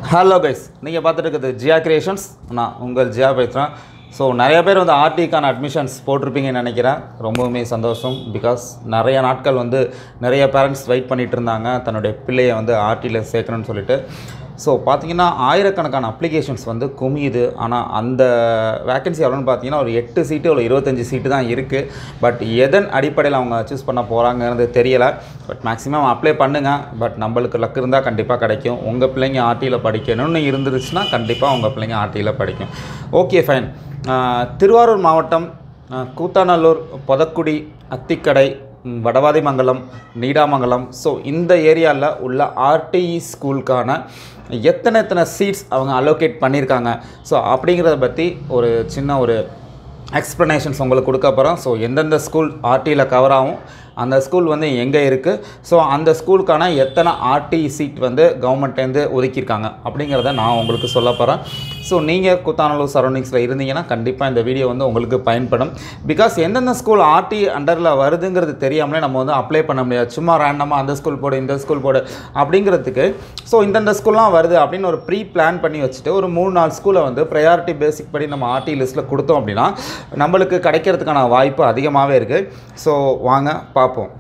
hello guys நீங்கள் பார்த்துட்டு இருக்கிறது ஜியா கிரியேஷன்ஸ் நான் உங்கள் ஜியா பேசுகிறேன் ஸோ நிறைய பேர் வந்து ஆர்டிக்கான அட்மிஷன்ஸ் போட்டிருப்பீங்கன்னு நினைக்கிறேன் ரொம்பவுமே சந்தோஷம் பிகாஸ் நிறைய நாட்கள் வந்து நிறைய பேரண்ட்ஸ் வெயிட் பண்ணிட்டு இருந்தாங்க தன்னுடைய பிள்ளையை வந்து ஆர்டியில் சேர்க்கணும்னு சொல்லிட்டு ஸோ பார்த்தீங்கன்னா ஆயிரக்கணக்கான அப்ளிகேஷன்ஸ் வந்து குமியுது ஆனால் அந்த வேகன்சி எவ்வளோன்னு பார்த்தீங்கன்னா ஒரு எட்டு சீட்டு ஒரு இருபத்தஞ்சி சீட்டு தான் இருக்குது பட் எதன் அடிப்படையில் அவங்க சூஸ் பண்ண போகிறாங்கிறது தெரியலை பட் மேக்ஸிமம் அப்ளை பண்ணுங்கள் பட் நம்மளுக்கு லக் இருந்தால் கண்டிப்பாக கிடைக்கும் உங்கள் பிள்ளைங்க ஆர்டியில் படிக்கணும்னு இருந்துருச்சுன்னா கண்டிப்பாக உங்கள் பிள்ளைங்க ஆர்டியில் படிக்கும் ஓகே ஃபைன் திருவாரூர் மாவட்டம் ஆஹ், கூத்தாநல்லூர் பொதக்குடி அத்திக்கடை ம், வடவாதிமங்கலம் நீடாமங்கலம் ஸோ இந்த ஏரியாவில் உள்ள ஆர்டிஇ ஸ்கூலுக்கான எத்தனை எத்தனை சீட்ஸ் அவங்க அலோகேட் பண்ணியிருக்காங்க ஸோ அப்படிங்கிறத பற்றி ஒரு சின்ன ஒரு எக்ஸ்ப்ளனேஷன்ஸ் உங்களுக்கு கொடுக்க போகிறோம் ஸோ எந்தெந்த ஸ்கூல் ஆர்டியில் கவர் ஆகும் அந்த ஸ்கூல் வந்து எங்கே இருக்குது ஸோ அந்த ஸ்கூலுக்கான எத்தனை ஆர்டி சீட் வந்து கவர்மெண்ட்லேருந்து ஒதுக்கியிருக்காங்க அப்படிங்கிறத நான் உங்களுக்கு சொல்ல போகிறேன் ஸோ நீங்கள் குத்தானலூர் சரௌண்டிங்ஸில் இருந்தீங்கன்னா கண்டிப்பாக இந்த வீடியோ வந்து உங்களுக்கு பயன்படும் பிகாஸ் எந்தெந்த ஸ்கூல் ஆர்டி அண்டரில் வருதுங்கிறது தெரியாமலே நம்ம வந்து அப்ளை பண்ண முடியாது சும்மா ரேண்டமாக அந்த ஸ்கூல் போடு இந்த ஸ்கூல் போடு அப்படிங்கிறதுக்கு ஸோ இந்தந்த ஸ்கூல்லாம் வருது அப்படின்னு ஒரு ப்ரீ பிளான் பண்ணி வச்சுட்டு ஒரு மூணு நாலு ஸ்கூலை வந்து ப்ரையாரிட்டி பேசிக் படி நம்ம ஆர்டி லிஸ்ட்டில் கொடுத்தோம் அப்படின்னா நம்மளுக்கு கிடைக்கிறதுக்கான வாய்ப்பு அதிகமாகவே இருக்குது ஸோ வாங்க பார்ப்போம்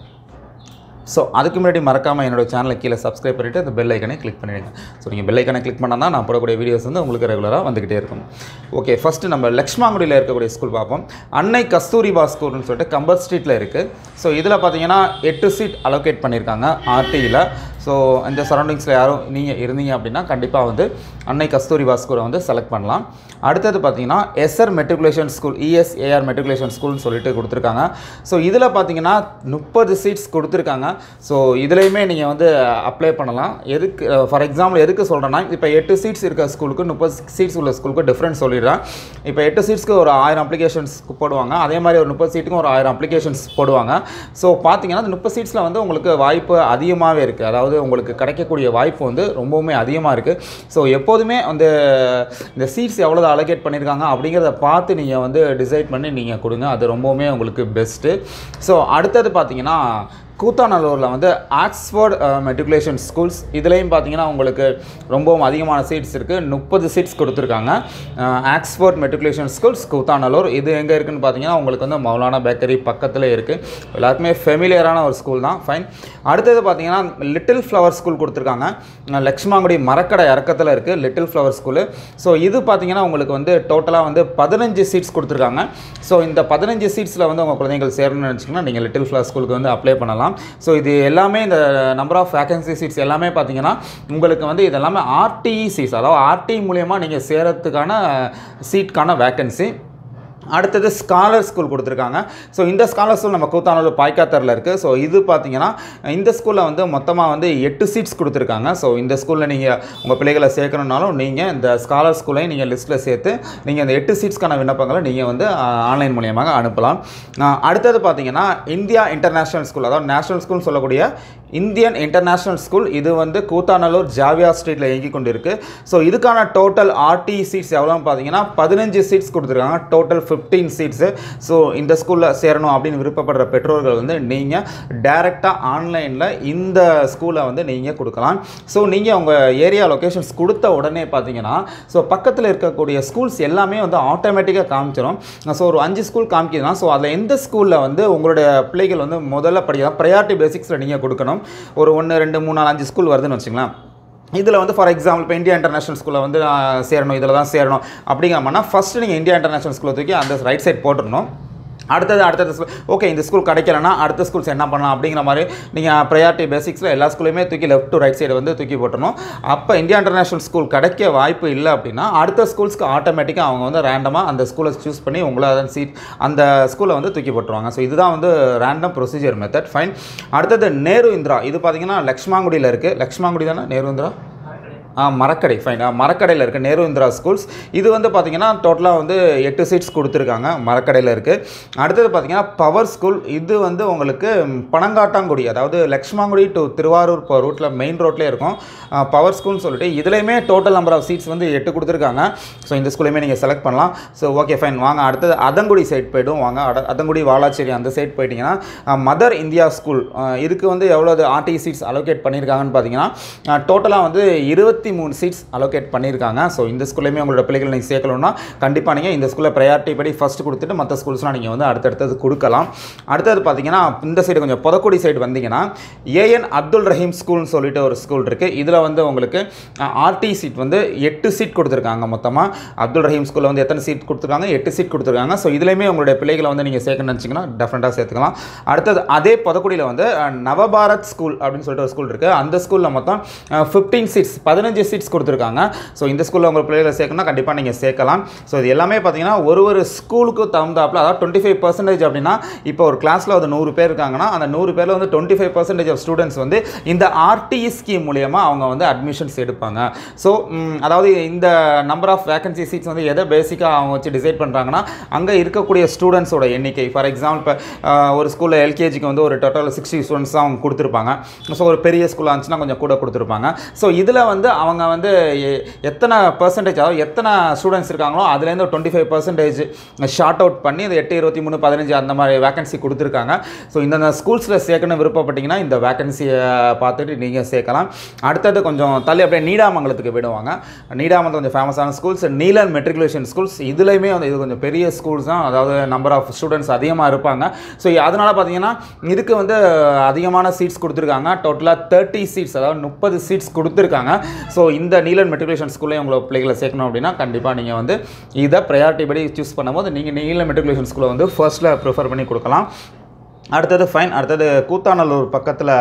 ஸோ அதுக்கு முன்னாடி மறக்காமல் என்னோட சேனலை கீழே சப்ஸ்கிரைப் பண்ணிவிட்டு அந்த பெல் ஐக்கனை கிளிக் பண்ணிடுங்க ஸோ நீங்கள் பெல் ஐக்கனை கிளிக் பண்ணால் தான் நான் போடக்கூடிய வீடியோஸ் வந்து உங்களுக்கு ரெகுலராக வந்துக்கிட்டே இருக்கும் ஓகே ஃபஸ்ட்டு நம்ம லக்ஷ்மாங்குடியில் இருக்கக்கூடிய ஸ்கூல் பார்ப்போம் அன்னை கஸ்தூரிபா ஸ்கூல்னு சொல்லிட்டு கம்பர் ஸ்ட்ரீட்டில் இருக்குது ஸோ இதில் பார்த்தீங்கன்னா எட்டு சீட் அலோகேட் பண்ணியிருக்காங்க ஆர்டியில் ஸோ இந்த சரௌண்டிங்ஸில் யாரும் நீங்கள் இருந்தீங்க அப்படின்னா கண்டிப்பாக வந்து அன்னை கஸ்தூரிபா ஸ்கூலை வந்து செலக்ட் பண்ணலாம் அடுத்தது பார்த்தீங்கன்னா SR matriculation school ESAR matriculation ஸ்கூல்னு சொல்லிட்டு கொடுத்துருக்காங்க ஸோ இதில் பார்த்தீங்கன்னா முப்பது சீட்ஸ் கொடுத்துருக்காங்க ஸோ இதுலேயுமே நீங்கள் வந்து அப்ளை பண்ணலாம் எதுக்கு ஃபார் எக்ஸாம்பிள் எதுக்கு சொல்கிறேன்னா இப்போ எட்டு சீட்ஸ் இருக்க ஸ்கூலுக்கு முப்பது சீட்ஸ் உள்ள ஸ்கூலுக்கு டிஃப்ரெண்ட் சொல்லிடுறேன் இப்போ எட்டு சீட்ஸ்க்கு ஒரு ஆயிரம் அப்ளிகேஷன்ஸ் போடுவாங்க அதே மாதிரி ஒரு முப்பது சீட்டுக்கும் ஒரு ஆயிரம் அப்ளிகேஷன்ஸ் போடுவாங்க ஸோ பார்த்தீங்கன்னா அந்த முப்பது சீட்ஸில் வந்து உங்களுக்கு வாய்ப்பு அதிகமாகவே இருக்குது அதாவது உங்களுக்கு கிடைக்கக்கூடிய வாய்ப்பு வந்து ரொம்பவுமே அதிகமாக இருக்குது ஸோ எப்போதுமே வந்து இந்த சீட்ஸ் எவ்வளோ அலோகேட் பண்ணியிருக்காங்க அப்படிங்கிறத பார்த்து நீங்கள் வந்து டிசைட் பண்ணி நீங்கள் கொடுங்க அது ரொம்பவுமே உங்களுக்கு பெஸ்ட்டு ஸோ அடுத்தது பார்த்தீங்கன்னா கூத்தாநல்லூரில் வந்து ஆக்ஸ்ஃபோர்ட் மெட்ரிகுலேஷன் ஸ்கூல்ஸ் இதுலேயும் பார்த்தீங்கன்னா உங்களுக்கு ரொம்பவும் அதிகமான சீட்ஸ் இருக்குது முப்பது சீட்ஸ் கொடுத்துருக்காங்க ஆக்ஸ்ஃபோர்ட் மெட்ரிகுலேஷன் ஸ்கூல்ஸ் கூத்தாநல்லூர் இது எங்கே இருக்குன்னு பார்த்தீங்கன்னா உங்களுக்கு வந்து மௌலானா பேக்கரி பக்கத்தில் இருக்குது எல்லாருக்குமே ஃபெமிலியரான ஒரு ஸ்கூல் தான் ஃபைன் அடுத்தது பார்த்தீங்கன்னா லிட்டில் ஃப்ளவர் ஸ்கூல் கொடுத்துருக்காங்க அஹ் லக்ஷ்மாங்குடி மரக்கடை இறக்கத்தில் இருக்குது லிட்டில் ஃப்ளவர் ஸ்கூலு ஸோ இது பார்த்தீங்கன்னா உங்களுக்கு வந்து டோட்டலாக வந்து பதினஞ்சு சீட்ஸ் கொடுத்துருக்காங்க ஸோ இந்த பதினஞ்சு சீட்ஸில் வந்து உங்கள் குழந்தைகள் சேரணும்னு நினச்சிங்கன்னா நீங்கள் லிட்டில் ஃப்ளவர் ஸ்கூலுக்கு வந்து அப்ளை பண்ணலாம் ஸோ இது எல்லாமே இந்த நம்பர் ஆஃப் வேகன்சி சீட்ஸ் எல்லாமே பார்த்தீங்கன்னா உங்களுக்கு வந்து இது எல்லாமே ஆர்டிஇ சீட்ஸ் அதாவது ஆர்டி மூலயமா நீங்கள் சேரத்துக்கான சீட்கான வேகன்சி அடுத்தது ஸ்காலர் ஸ்கூல் கொடுத்துருக்காங்க ஸோ இந்த ஸ்காலர் ஸ்கூல் நம்ம கூத்தானூர் பாய்க்காத்தரில் இருக்குது ஸோ இது பார்த்தீங்கன்னா இந்த ஸ்கூலில் வந்து மொத்தமாக வந்து எட்டு சீட்ஸ் கொடுத்துருக்காங்க ஸோ இந்த ஸ்கூலில் நீங்கள் உங்கள் பிள்ளைகளை சேர்க்கணுன்னாலும் நீங்கள் இந்த ஸ்காலர் ஸ்கூலையும் நீங்கள் லிஸ்ட்டில் சேர்த்து நீங்கள் இந்த எட்டு சீட்ஸ்க்கான விண்ணப்பங்களை நீங்கள் வந்து ஆன்லைன் மூலியமாக அனுப்பலாம் அஹ் அடுத்தது பார்த்தீங்கன்னா இந்தியா இன்டர்நேஷ்னல் ஸ்கூல் அதாவது நேஷனல் ஸ்கூல்னு சொல்லக்கூடிய இந்தியன் இன்டர்நேஷ்னல் ஸ்கூல் இது வந்து கூத்தாநல்லூர் ஜாவியா ஸ்ட்ரீட்டில் இயங்கி கொண்டு இருக்கு ஸோ இதுக்கான டோட்டல் ஆர்டி சீட்ஸ் எவ்வளோன்னு பார்த்தீங்கன்னா பதினஞ்சு சீட்ஸ் கொடுத்துருக்காங்க டோட்டல் ஃபிஃப்டீன் சீட்ஸு ஸோ இந்த ஸ்கூலில் சேரணும் அப்படின்னு விருப்பப்படுற பெற்றோர்கள் வந்து நீங்கள் டைரெக்டாக ஆன்லைனில் இந்த ஸ்கூலை வந்து நீங்கள் கொடுக்கலாம் ஸோ நீங்கள் உங்கள் ஏரியா லொக்கேஷன்ஸ் கொடுத்த உடனே பார்த்தீங்கன்னா ஸோ பக்கத்தில் இருக்கக்கூடிய ஸ்கூல்ஸ் எல்லாமே வந்து ஆட்டோமேட்டிக்காக காமிச்சிடும் ஸோ ஒரு அஞ்சு ஸ்கூல் காமிக்கிறதுனா ஸோ அதில் எந்த ஸ்கூலில் வந்து உங்களுடைய பிள்ளைகள் வந்து முதல்ல படிக்கலாம் ப்ரையாரிட்டி பேசிக்ஸில் நீங்கள் கொடுக்கணும் ஒரு ஒன்று ரெண்டு மூணு நாலு அஞ்சு ஸ்கூல் வருதுன்னு வச்சுங்களேன் இதில் வந்து ஃபார் எக்ஸாம்பிள் இப்போ இந்தியா இன்டர்நேஷனல் ஸ்கூலில் வந்து நான் சேரணும் இதில் தான் சேரணும் அப்படிங்கிறமானா ஃபஸ்ட்டு நீங்கள் இந்தியா இன்டர்நேஷனல் ஸ்கூலை தூக்கி அந்த ரைட் சைட் போட்டுடணும் அடுத்தது அடுத்தது ஸ்கூல் ஓகே இந்த ஸ்கூல் கிடைக்கலனா அடுத்த ஸ்கூல்ஸ் என்ன பண்ணலாம் அப்படிங்கிற மாதிரி நீங்கள் ப்ரையாரிட்டி பேசிக்ஸில் எல்லா ஸ்கூலையுமே தூக்கி லெஃப்ட் டு ரைட் சைடு வந்து தூக்கி போட்டணும் அப்போ இந்தியா இன்டர்நேஷனல் ஸ்கூல் கிடைக்க வாய்ப்பு இல்லை அப்படின்னா அடுத்த ஸ்கூல்ஸ்க்கு ஆட்டோமேட்டிக்காக அவங்க வந்து ரேண்டமாக அந்த ஸ்கூலை சூஸ் பண்ணி உங்களை அதன் சீட் அந்த ஸ்கூலை வந்து தூக்கி போட்டுருவாங்க ஸோ இதுதான் வந்து ரேண்டம் ப்ரொசீஜர் மெத்தட் ஃபைன் அடுத்தது நேரு இந்திரா இது பார்த்தீங்கன்னா லக்ஷ்மாங்குடியில் இருக்குது லக்ஷ்மாங்குடி தானே நேரு இந்திரா ஆ மரக்கடை ஃபைன் மரக்கடையில் இருக்குது நேரு இந்திரா ஸ்கூல்ஸ் இது வந்து பார்த்தீங்கன்னா டோட்டலாக வந்து எட்டு சீட்ஸ் கொடுத்துருக்காங்க மரக்கடையில் இருக்குது அடுத்தது பார்த்தீங்கன்னா பவர் ஸ்கூல் இது வந்து உங்களுக்கு பனங்காட்டாங்குடி அதாவது லக்ஷ்மாங்குடி டு திருவாரூர் இப்போ ரூட்டில் மெயின் ரோட்லேயே இருக்கும் பவர் ஸ்கூல்னு சொல்லிட்டு இதுலேயுமே டோட்டல் நம்பர் ஆஃப் சீட்ஸ் வந்து எட்டு கொடுத்துருக்காங்க ஸோ இந்த ஸ்கூலையுமே நீங்கள் செலக்ட் பண்ணலாம் ஸோ ஓகே ஃபைன் வாங்க அடுத்தது அதங்குடி சைட் போய்டும் வாங்க அட அதங்குடி வாலாச்சேரி அந்த சைட் போயிட்டீங்கன்னா மதர் இந்தியா ஸ்கூல் இதுக்கு வந்து எவ்வளோ ஆர்டி சீட்ஸ் அலோகேட் பண்ணியிருக்காங்கன்னு பார்த்தீங்கன்னா டோட்டலாக வந்து இருபத்தி இருபத்தி மூணு சீட்ஸ் அலோகேட் பண்ணியிருக்காங்க ஸோ இந்த ஸ்கூல்லையுமே உங்களோட பிள்ளைகளை நீங்கள் சேர்க்கணும்னா கண்டிப்பாக நீங்கள் இந்த ஸ்கூலில் ப்ரையாரிட்டி படி ஃபஸ்ட்டு கொடுத்துட்டு மற்ற ஸ்கூல்ஸ்லாம் நீங்கள் வந்து அடுத்தடுத்தது கொடுக்கலாம் அடுத்தது பார்த்தீங்கன்னா இந்த சைடு கொஞ்சம் புதக்குடி சைடு வந்தீங்கன்னா ஏஎன் அப்துல் ரஹீம் ஸ்கூல்னு சொல்லிட்டு ஒரு ஸ்கூல் இருக்குது இதில் வந்து உங்களுக்கு ஆர்டி சீட் வந்து எட்டு சீட் கொடுத்துருக்காங்க மொத்தமாக அப்துல் ரஹீம் ஸ்கூலில் வந்து எத்தனை சீட் கொடுத்துருக்காங்க எட்டு சீட் கொடுத்துருக்காங்க ஸோ இதுலேயுமே உங்களுடைய பிள்ளைகளை வந்து நீங்கள் சேர்க்கணும்னு நினச்சிங்கன்னா டெஃபினட்டாக சேர்த்துக்கலாம் அடுத்தது அதே புதக்குடியில் வந்து அஹ், நவபாரத் ஸ்கூல் அப்படின்னு சொல்லிட்டு ஒரு ஸ்கூல் இருக்குது அந்த ஸ்கூலில் மொத்தம் ஃபிஃப்டீன் சீட்ஸ் பதினஞ்சு சீட்ஸ் கொடுத்துருக்காங்க ஸோ இந்த ஸ்கூலில் உங்கள் பிள்ளைகளை சேர்க்கணும்னா கண்டிப்பாக நீங்கள் சேர்க்கலாம் ஸோ இது எல்லாமே பார்த்தீங்கன்னா ஒரு ஒரு ஸ்கூலுக்கு தகுந்தாப்பில் அதாவது டுவெண்ட்டி ஃபைவ் பர்சன்டேஜ் அப்படின்னா இப்போ ஒரு கிளாஸில் வந்து நூறு பேர் இருக்காங்கன்னா அந்த நூறு பேரில் வந்து twenty five percentage of students வந்து இந்த ஆர்டிஇ ஸ்கீம் மூலியமாக அவங்க வந்து அட்மிஷன்ஸ் எடுப்பாங்க ஸோ அதாவது இந்த நம்பர் ஆஃப் வேகன்சி சீட்ஸ் வந்து எதை பேசிக்காக அவங்க வச்சு டிசைட் பண்ணுறாங்கன்னா அங்கே இருக்கக்கூடிய ஸ்டூடெண்ட்ஸோட எண்ணிக்கை ஃபார் எக்ஸாம்பிள் இப்போ ஒரு ஸ்கூலில் எல்கேஜிக்கு வந்து ஒரு டோட்டல் சிக்ஸ்டி ஸ்டூடெண்ட்ஸ் தான் அவங்க கொடுத்துருப்பாங்க ஸோ ஒரு பெரிய ஸ்கூலாக இருந்துச்சுன்னா கொஞ்சம் கூட கொடுத்துருப்பாங்க ஸோ இதில் வந்து அவங்க வந்து எ- எத்தனை பர்சன்டேஜ் அதாவது எத்தனை ஸ்டூடெண்ட்ஸ் இருக்காங்களோ அதுலேருந்து ஒரு twenty five percentage short out பண்ணி அது எட்டு இருபத்தி மூணு பதினஞ்சு அந்த மாதிரி வேகன்சி கொடுத்துருக்காங்க ஸோ இந்த ஸ்கூல்ஸில் சேர்க்கணும் விருப்பப்பட்டீங்கன்னா இந்த வேகன்சியை பார்த்துட்டு நீங்கள் சேர்க்கலாம் அடுத்தது கொஞ்சம் தள்ளி அப்படியே நீடாமங்கலத்துக்கு விடுவாங்க நீடாமங்கலம் கொஞ்சம் ஃபேமஸான ஸ்கூல்ஸ் நீலன் மெட்ரிகுலேஷன் ஸ்கூல்ஸ் இதுலையுமே வந்து இது கொஞ்சம் பெரிய ஸ்கூல்ஸ் தான் அதாவது நம்பர் ஆஃப் ஸ்டூடெண்ட்ஸ் அதிகமாக இருப்பாங்க ஸோ அதனால் பார்த்தீங்கன்னா இதுக்கு வந்து அதிகமான சீட்ஸ் கொடுத்துருக்காங்க டோட்டலாக தேர்ட்டி சீட்ஸ் அதாவது முப்பது சீட்ஸ் கொடுத்துருக்காங்க ஸோ இந்த நீலன் மெட்ரிகுலேஷன் ஸ்கூல்லையும் உங்களை பிள்ளைகளை சேர்க்கணும் அப்படின்னா கண்டிப்பாக நீங்கள் வந்து இதை ப்ரையாரிட்டி படி சூஸ் பண்ணும்போது நீங்கள் நீலன் மெட்ரிகுலேஷன் ஸ்கூலை வந்து ஃபர்ஸ்ட்டில் ப்ரிஃபர் பண்ணி கொடுக்கலாம் அடுத்தது ஃபைன் அடுத்தது கூத்தாநல்லூர் பக்கத்தில்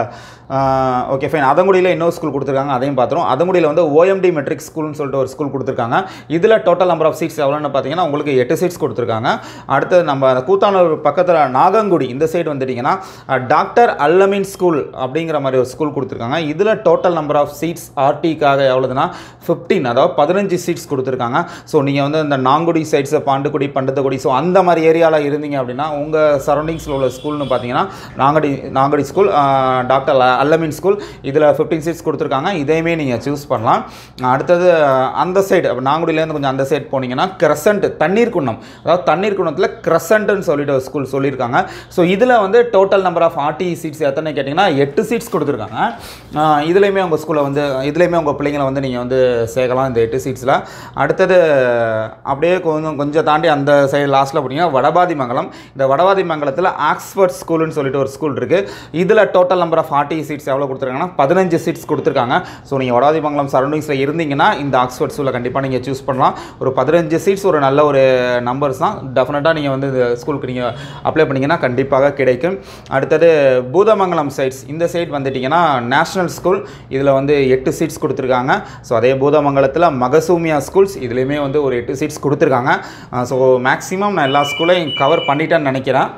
ஓகே ஃபைன் அதங்குடியில் இன்னொரு ஸ்கூல் கொடுத்துருக்காங்க அதையும் பார்த்துரும் அதங்குடியில் வந்து ஓஎம்டி மெட்ரிக் ஸ்கூல்னு சொல்லிட்டு ஒரு ஸ்கூல் கொடுத்துருக்காங்க இதில் டோட்டல் நம்பர் ஆஃப் சீட்ஸ் எவ்வளோன்னு பார்த்தீங்கன்னா உங்களுக்கு எட்டு சீட்ஸ் கொடுத்துருக்காங்க அடுத்தது நம்ம அந்த கூத்தாநல்லூர் பக்கத்தில் நாகங்குடி இந்த சைடு வந்துட்டிங்கன்னா டாக்டர் அல்லமின் ஸ்கூல் அப்படிங்கிற மாதிரி ஒரு ஸ்கூல் கொடுத்துருக்காங்க இதில் டோட்டல் நம்பர் ஆஃப் சீட்ஸ் ஆர்டிக்காக எவ்வளோதுன்னா ஃபிஃப்டீன் அதாவது பதினஞ்சு சீட்ஸ் கொடுத்துருக்காங்க ஸோ நீங்கள் வந்து இந்த நாங்குடி சைட்ஸ் பாண்டுக்குடி பண்டத்தக்குடி ஸோ அந்த மாதிரி ஏரியாவில் இருந்தீங்க அப்படின்னா உங்கள் சரௌண்டிங்ஸில் உள்ள ஸ்கூல்னு பார்த்தீங்கன்னா நாங்கடி நாங்கடி ஸ்கூல் டாக்டர் அ- அல்லமின் ஸ்கூல் இதில் ஃபிஃப்டீன் சீட்ஸ் கொடுத்துருக்காங்க இதையுமே நீங்கள் சூஸ் பண்ணலாம் அடுத்தது அந்த சைடு நாங்குடியிலேருந்து கொஞ்சம் அந்த சைடு போனீங்கன்னா கிரசன்ட் தண்ணீர் குன்னம் அதாவது தண்ணீர் குன்னத்தில் கிரசன்ட்னு சொல்லிட்டு ஒரு ஸ்கூல் சொல்லியிருக்காங்க ஸோ இதில் வந்து total number of RT seats எத்தனை கேட்டிங்கன்னா எட்டு சீட்ஸ் கொடுத்துருக்காங்க ஆஹ் இதுலேயுமே உங்கள் ஸ்கூலில் வந்து இதுலேயுமே உங்கள் பிள்ளைங்களை வந்து நீங்கள் வந்து சேர்க்கலாம் இந்த எட்டு சீட்ஸில் அடுத்தது அப்படியே கொஞ்சம் கொஞ்சம் தாண்டி அந்த சைடு லாஸ்ட்டில் போனீங்கன்னா வடபாதி மங்கலம் இந்த வடபாதி மங்கலத்தில் ஆக்ஸ்ஃபோர்ட் ஸ்கூல்னு சொல்லிட்டு ஒரு ஸ்கூல் இருக்குது இதில் total number of RT seats எவ்வளோ கொடுத்துருக்காங்கன்னா பதினஞ்சு சீட்ஸ் கொடுத்துருக்காங்க ஸோ நீங்கள் வடபாதி மங்கலம் சரௌண்டிங்ஸில் இருந்தீங்கன்னா இந்த ஆக்ஸ்ஃபோர்ட் ஸ்கூலில் கண்டிப்பாக நீங்கள் சூஸ் பண்ணலாம் ஒரு பதினஞ்சு சீட்ஸ் ஒரு நல்ல ஒரு நம்பர்ஸ் தான் டெஃபினட்டாக நீங்கள் வந்து இந்த ஸ்கூலுக்கு நீங்கள் அப்ளை பண்ணிங்கன்னா கண்டிப்பாக கிடைக்கும் அடுத்தது பூதமங்கலம் சைட்ஸ் இந்த சைட் வந்துட்டிங்கன்னா நேஷ்னல் ஸ்கூல் இதில் வந்து எட்டு சீட்ஸ் கொடுத்துருக்காங்க ஸோ அதே பூதமங்கலத்தில் மகசூமியா ஸ்கூல்ஸ் இதுலேயுமே வந்து ஒரு எட்டு சீட்ஸ் கொடுத்துருக்காங்க ஸோ மேக்ஸிமம் நான் எல்லா ஸ்கூலையும் கவர் பண்ணிட்டேன்னு நினைக்கிறேன்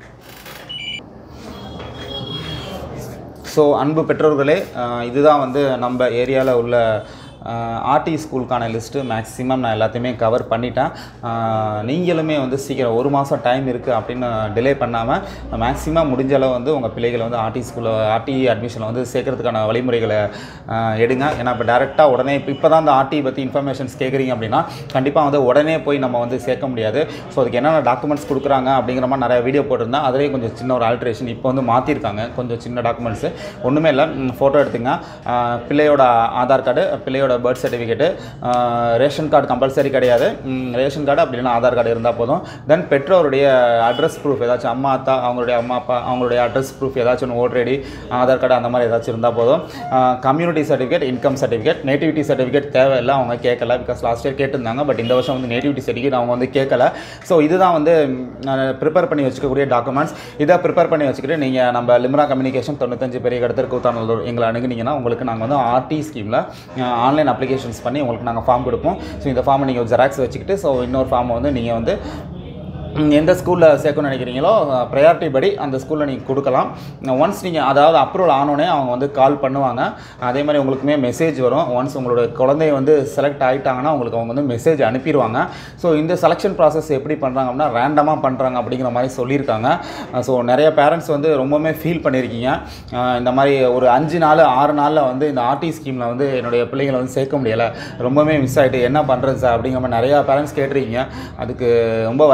ஸோ அன்பு பெற்றோர்களே அஹ் இதுதான் வந்து நம்ம ஏரியாவில் உள்ள ஆர்டி ஸ்கூலுக்கான லிஸ்ட்டு மேக்ஸிமம் நான் எல்லாத்தையுமே கவர் பண்ணிட்டேன் அஹ் நீங்களுமே வந்து சீக்கிரம் ஒரு மாதம் டைம் இருக்குது அப்படின்னு டிலே பண்ணாமல் மேக்ஸிமம் முடிஞ்ச அளவு வந்து உங்கள் பிள்ளைகளை வந்து ஆர்டி ஸ்கூலில் ஆர்டி அட்மிஷனில் வந்து சேர்க்கறதுக்கான வழிமுறைகளை அஹ் எடுங்க ஏன்னா இப்போ டேரெக்டாக உடனே இப்போ இப்போ தான் அந்த ஆர்டி பற்றி இன்ஃபர்மேஷன்ஸ் கேட்குறீங்க அப்படின்னா கண்டிப்பாக வந்து உடனே போய் நம்ம வந்து சேர்க்க முடியாது ஸோ அதுக்கு என்னென்ன டாக்குமெண்ட்ஸ் கொடுக்குறாங்க அப்படிங்கிற மாதிரி நிறைய வீடியோ போட்டிருந்தேன் அதிலே கொஞ்சம் சின்ன ஒரு ஆல்ட்ரேஷன் இப்போ வந்து மாற்றிருக்காங்க கொஞ்சம் சின்ன டாக்குமெண்ட்ஸு ஒன்றுமே இல்லை ஃபோட்டோ எடுத்துங்க அஹ் பிள்ளையோட ஆதார் கார்டு பிள்ளையோட birth certificate ration card compulsory கிடையாது ம், ரேஷன் கார்டு அப்படி இல்லைன்னா ஆதார் கார்டு இருந்தால் போதும் தென் பெற்றோருடைய அட்ரஸ் ப்ரூஃப் ஏதாச்சும் அம்மா அத்தா அவங்களுடைய அம்மா அப்பா அவங்களுடைய அட்ரஸ் ப்ரூஃப் ஏதாச்சும் ஒன்று ஓட்டர் ஐடி ஆதார் கார்டு அந்த மாதிரி ஏதாச்சும் இருந்தால் போதும் community certificate income certificate nativity certificate தேவையில்லை அவங்க கேட்கல பிகாஸ் லாஸ்ட் இயர் கேட்டிருந்தாங்க பட் இந்த வருஷம் வந்து நேட்டிவிட்டி சர்டிஃபிகேட் அவங்க வந்து கேட்கல ஸோ இதுதான் வந்து ப்ரிப்பேர் பண்ணி வச்சுக்கக்கூடிய டாக்குமெண்ட்ஸ் இதை ப்ரிப்பேர் பண்ணி வச்சுக்கிட்டு நீங்கள் நம்ம லிம்ரா கம்யூனிகேஷன் தொண்ணூத்தஞ்சு பெரிய கடத்தர் கூத்தானூர் எங்களை அணுகுனீங்கன்னா உங்களுக்கு நாங்கள் வந்து ஆர்டி ஸ்கீமில் ஆன்லைன் அப்ளிகேஷன்ஸ் பண்ணி உங்களுக்கு நாங்கள் ஃபார்ம் கொடுப்போம் ஸோ இந்த ஃபார்மை நீங்கள் ஜெராக்ஸ் வச்சுக்கிட்டு ஸோ இன்னொரு ஃபார்மை வந்து நீங்கள் வந்து ம், எந்த ஸ்கூலில் சேர்க்கணும்னு நினைக்கிறீங்களோ ப்ரையாரிட்டி படி அந்த ஸ்கூலில் நீங்கள் கொடுக்கலாம் ஒன்ஸ் நீங்கள் அதாவது அப்ரூவல் ஆனோடனே அவங்க வந்து கால் பண்ணுவாங்க அதே மாதிரி உங்களுக்குமே மெசேஜ் வரும் ஒன்ஸ் உங்களோட குழந்தைய வந்து செலக்ட் ஆகிட்டாங்கன்னா உங்களுக்கு அவங்க வந்து மெசேஜ் அனுப்பிடுவாங்க ஸோ இந்த செலெக்ஷன் ப்ராசஸ் எப்படி பண்ணுறாங்க அப்படின்னா ரேண்டமாக பண்ணுறாங்க அப்படிங்கிற மாதிரி சொல்லியிருக்காங்க ஸோ நிறைய பேரண்ட்ஸ் வந்து ரொம்பவுமே ஃபீல் பண்ணியிருக்கீங்க அஹ் இந்த மாதிரி ஒரு அஞ்சு நாள் ஆறு நாளில் வந்து இந்த ஆர்டி ஸ்கீமில் வந்து என்னுடைய பிள்ளைங்களை வந்து சேர்க்க முடியலை ரொம்பவுமே மிஸ் ஆகிட்டு என்ன பண்ணுறது சார் அப்படிங்கிற மாதிரி நிறையா பேரண்ட்ஸ் கேட்டிருக்கீங்க அதுக்கு ரொம்ப வருத்தமாக தான்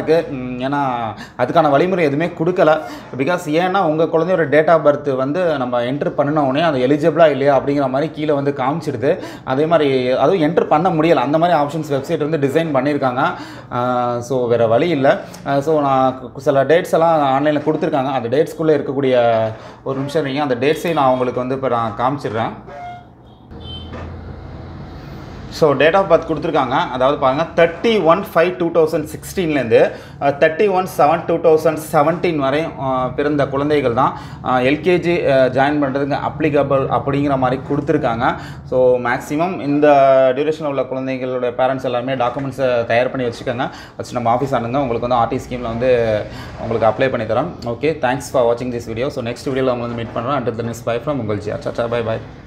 இருக்குது ஏன்னா அதுக்கான வழிமுறை எதுவுமே கொடுக்கல பிகாஸ் ஏன்னா உங்கள் குழந்தையோட டேட் ஆஃப் பர்த் வந்து நம்ம என்ட்ரு பண்ணின உடனே அது எலிஜிபிளா இல்லையா அப்படிங்கிற மாதிரி கீழே வந்து காமிச்சிடுது அதே மாதிரி அதுவும் என்ட்ரு பண்ண முடியல அந்த மாதிரி ஆப்ஷன்ஸ் வெப்சைட் வந்து டிசைன் பண்ணியிருக்காங்க ஸோ வேறு வழி இல்லை ஸோ நான் கு- சில டேட்ஸ் எல்லாம் ஆன்லைனில் கொடுத்துருக்காங்க அந்த டேட்ஸ்குள்ளே இருக்கக்கூடிய ஒரு நிமிஷம் நீங்கள் அந்த டேட்ஸையும் நான் உங்களுக்கு வந்து இப்போ நான் காமிச்சிடுறேன் ஸோ டேட் ஆஃப் பர்த் கொடுத்துருக்காங்க அதாவது பாருங்கள் thirty one five two thousand சிக்ஸ்டீன்லேருந்து thirty one seven two thousand seventeen வரை அஹ், பிறந்த குழந்தைகள் தான் எல்கேஜி ஜாயின் பண்ணுறதுக்கு அப்ளிகபிள் அப்படிங்கிற மாதிரி கொடுத்துருக்காங்க ஸோ மேக்ஸிமம் இந்த டியூரேஷன் உள்ள குழந்தைகளோட பேரண்ட்ஸ் எல்லாருமே டாக்குமெண்ட்ஸை தயார் பண்ணி வச்சுக்கோங்க வச்சு நம்ம ஆஃபீஸ் ஆனுங்க உங்களுக்கு வந்து ஆர்டி ஸ்கீமில் வந்து உங்களுக்கு அப்ளை பண்ணி தரோம் ஓகே தேங்க்ஸ் ஃபார் வாட்சிங் திஸ் வீடியோ ஸோ நெக்ஸ்ட் வீடியோவில் அவங்க வந்து மீட் பண்ணுறோம் and the next bye from உங்கள் ஜியா சாச்சா பை பை